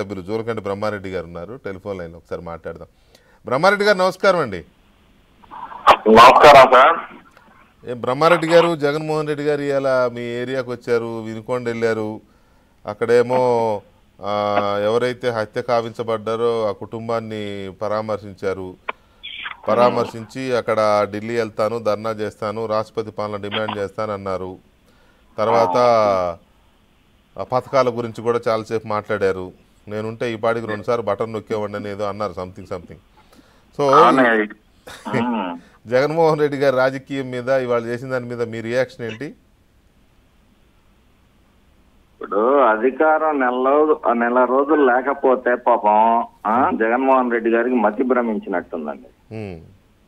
సభ్యులు జూలకంటి బ్రహ్మారెడ్డి గారు ఉన్నారు టెలిఫోన్ లైన్ ఒకసారి మాట్లాడదాం బ్రహ్మారెడ్డి గారు నమస్కారం అండి నమస్కారం సార్ ఏ బ్రహ్మారెడ్డి గారు జగన్మోహన్ రెడ్డి గారు ఇలా మీ ఏరియాకి వచ్చారు వినుకొండ వెళ్ళారు అక్కడేమో ఆ, ఎవరైతే హత్య కావించబడ్డారో ఆ కుటుంబాన్ని పరామర్శించారు పరామర్శించి అక్కడ ఢిల్లీ వెళ్తాను ధర్నా చేస్తాను రాష్ట్రపతి పాలన డిమాండ్ చేస్తానన్నారు తర్వాత ఆ పథకాల గురించి కూడా చాలాసేపు మాట్లాడారు నేనుంటే ఈ పాటికి రెండుసార్లు బటన్ నొక్కేవాడిని అని ఏదో అన్నారు సంథింగ్ సంథింగ్ సో అవునే. ఉమ్. జగన్మోహన్ రెడ్డి గారి రాజకీయం మీద ఇవాళ చేసిన దాని మీద మీ రియాక్షన్ ఏంటి ఇప్పుడు అధికారం నెల రోజు- నెల రోజులు లేకపోతే పాపం ఆ, జగన్మోహన్ రెడ్డి గారికి మతి భ్రమించినట్టుందండి ఉమ్,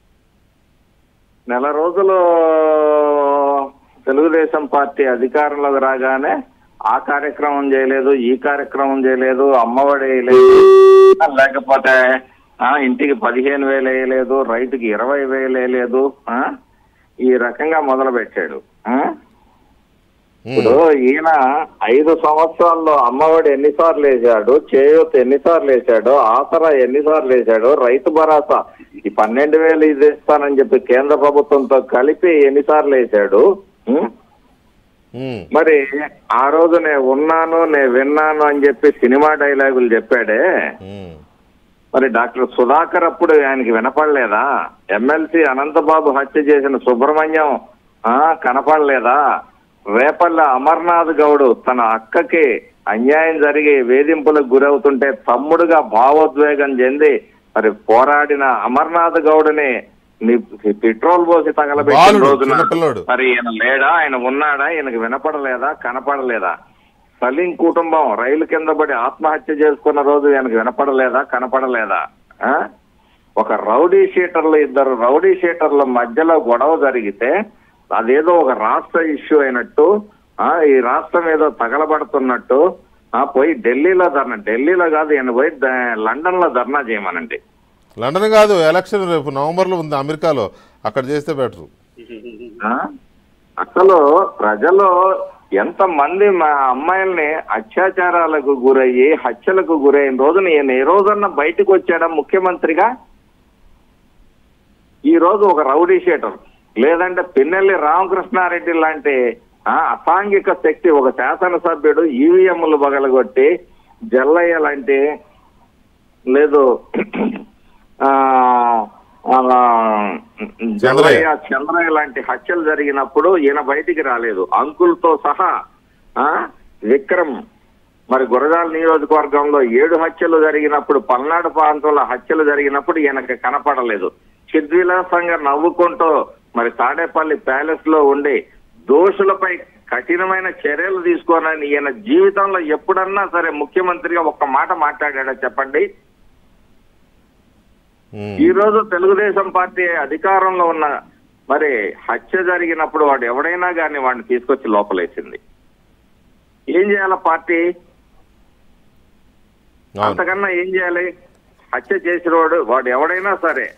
నెల రోజులు తెలుగుదేశం పార్టీ అధికారంలోకి రాగానే ఆ కార్యక్రమం చేయలేదు ఈ కార్యక్రమం చేయలేదు అమ్మఒడి వేయలేదు లేకపోతే ఆ ఇంటికి పదిహేను వేలు వేయలేదు రైతుకి ఇరవై వేలు వేయలేదు ఆ ఈ రకంగా మొదలు పెట్టాడు ఆ ఇప్పుడు ఈయన ఐదు సంవత్సరాల్లో అమ్మఒడి ఎన్నిసార్లు వేసాడు చేయూత ఎన్నిసార్లు వేసాడు ఆసరా ఎన్నిసార్లు వేసాడు రైతు భరోసా ఈ పన్నెండు వేలు ఇది ఇస్తానని చెప్పి కేంద్ర ప్రభుత్వంతో కలిపి ఎన్నిసార్లు వేసాడు ఉం? ఉమ్, మరి ఆ రోజు నేను ఉన్నాను నేను విన్నాను అని చెప్పి సినిమా డైలాగులు చెప్పాడే ఉమ్, మరి డాక్టర్ సుధాకర్ అప్పుడు ఆయనకి వినపడలేదా ఎమ్మెల్సీ అనంతబాబు హత్య చేసిన సుబ్రహ్మణ్యం ఆ కనపడలేదా రేపల్ల అమర్నాథ్ గౌడ్ తన అక్కకి అన్యాయం జరిగి వేధింపులకు గురవుతుంటే తమ్ముడుగా భావోద్వేగం చెంది మరి పోరాడిన అమర్నాథ్ గౌడ్ని ని పెట్రోల్ పోసి తగలబెట్టిన బాలుడు, రోజున చిన్నపిల్లోడు. మరి ఈయన లేడా ఆయన ఉన్నాడా ఈయనకి వినపడలేదా కనపడలేదా సలీం కుటుంబం రైలు కింద పడి ఆత్మహత్య చేసుకున్న రోజు ఈయనకి వినపడలేదా కనపడలేదా ఆ? ఒక రౌడీ షీటర్లు ఇద్దరు రౌడీ షీటర్ల మధ్యలో గొడవ జరిగితే అదేదో ఒక రాష్ట్ర ఇష్యూ అయినట్టు ఆ ఈ రాష్ట్రం ఏదో తగలబడుతున్నట్టు ఆ పోయి ఢిల్లీలో ధర్నా ఢిల్లీలో కాదు ఈయన పోయి లండన్ లో ధర్నా చేయమనండి లండన్ కాదు ఎలక్షన్ రేపు నవంబర్లో ఉంది అమెరికాలో అక్కడ చేస్తే బెటరు ఆ? అసలు ప్రజలు ఎంత మంది మా అమ్మాయిల్ని అత్యాచారాలకు గురయ్యి హత్యలకు గురైన రోజున ఈయన ఏ రోజన్నా బయటకు వచ్చాడా ముఖ్యమంత్రిగా ఈ రోజు ఒక రౌడీ షీటర్ లేదంటే పిన్నెల్లి రామకృష్ణారెడ్డి లాంటి ఆ, అసాంఘిక శక్తి ఒక శాసనసభ్యుడు ఈవీఎంలు బగలగొట్టి జల్లయ్య లాంటి లేదు ఆ ఆ, జల్లయ్య చంద్రయ్య లాంటి హత్యలు జరిగినప్పుడు ఈయన బయటికి రాలేదు అంకుల్తో సహా ఆ విక్రమ్ మరి గురజాల నియోజకవర్గంలో ఏడు హత్యలు జరిగినప్పుడు పల్నాడు ప్రాంతంలో హత్యలు జరిగినప్పుడు ఈయనకి కనపడలేదు చిద్విలాసంగా నవ్వుకుంటూ మరి తాడేపల్లి ప్యాలెస్ లో ఉండి దోషులపై కఠినమైన చర్యలు తీసుకోనని ఈయన జీవితంలో ఎప్పుడన్నా సరే ముఖ్యమంత్రిగా ఒక్క మాట మాట్లాడాడా చెప్పండి ఉమ్, ఈ రోజు తెలుగుదేశం పార్టీ అధికారంలో ఉన్న మరి హత్య జరిగినప్పుడు వాడు ఎవడైనా కానీ వాడిని తీసుకొచ్చి లోపలేసింది ఏం చేయాల పార్టీ అవును అంతకన్నా ఏం చేయాలి హత్య చేసిన వాడు వాడు ఎవడైనా సరే